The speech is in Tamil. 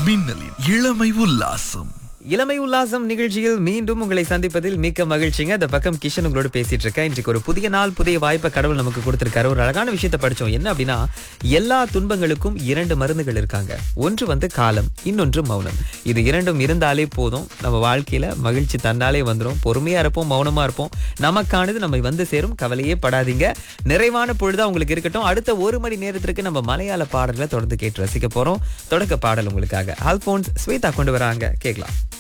மின்னலின் இளமை உல்லாசம் இளமை உல்லாசம் நிகழ்ச்சியில் மீண்டும் உங்களை சந்திப்பதில் மிக்க மகிழ்ச்சிங்க இந்த பக்கம் கிஷன் உங்களோட பேசிட்டு இருக்கேன் இன்றைக்கு ஒரு புதிய நாள் புதிய வாய்ப்பை கடவுள் நமக்கு கொடுத்திருக்காரு ஒரு அழகான விஷயத்தை படிச்சோம் என்ன அப்படின்னா எல்லா துன்பங்களுக்கும் இரண்டு மருந்துகள் இருக்காங்க ஒன்று வந்து காலம் இன்னொன்று மௌனம் இது இரண்டும் இருந்தாலே போதும் நம்ம வாழ்க்கையில மகிழ்ச்சி தன்னாலே வந்துடும் பொறுமையா இருப்போம் மௌனமா இருப்போம் நமக்கானது நம்ம வந்து சேரும் கவலையே படாதீங்க நிறைவான பொழுதா உங்களுக்கு இருக்கட்டும் அடுத்த ஒரு மணி நேரத்திற்கு நம்ம மலையாள பாடல்களை தொடர்ந்து கேட்டு ரசிக்க போறோம் தொடக்க பாடல் உங்களுக்காக அல்போன்ஸ் ஸ்வேதா கொண்டு வராங்க கேட்கலாம்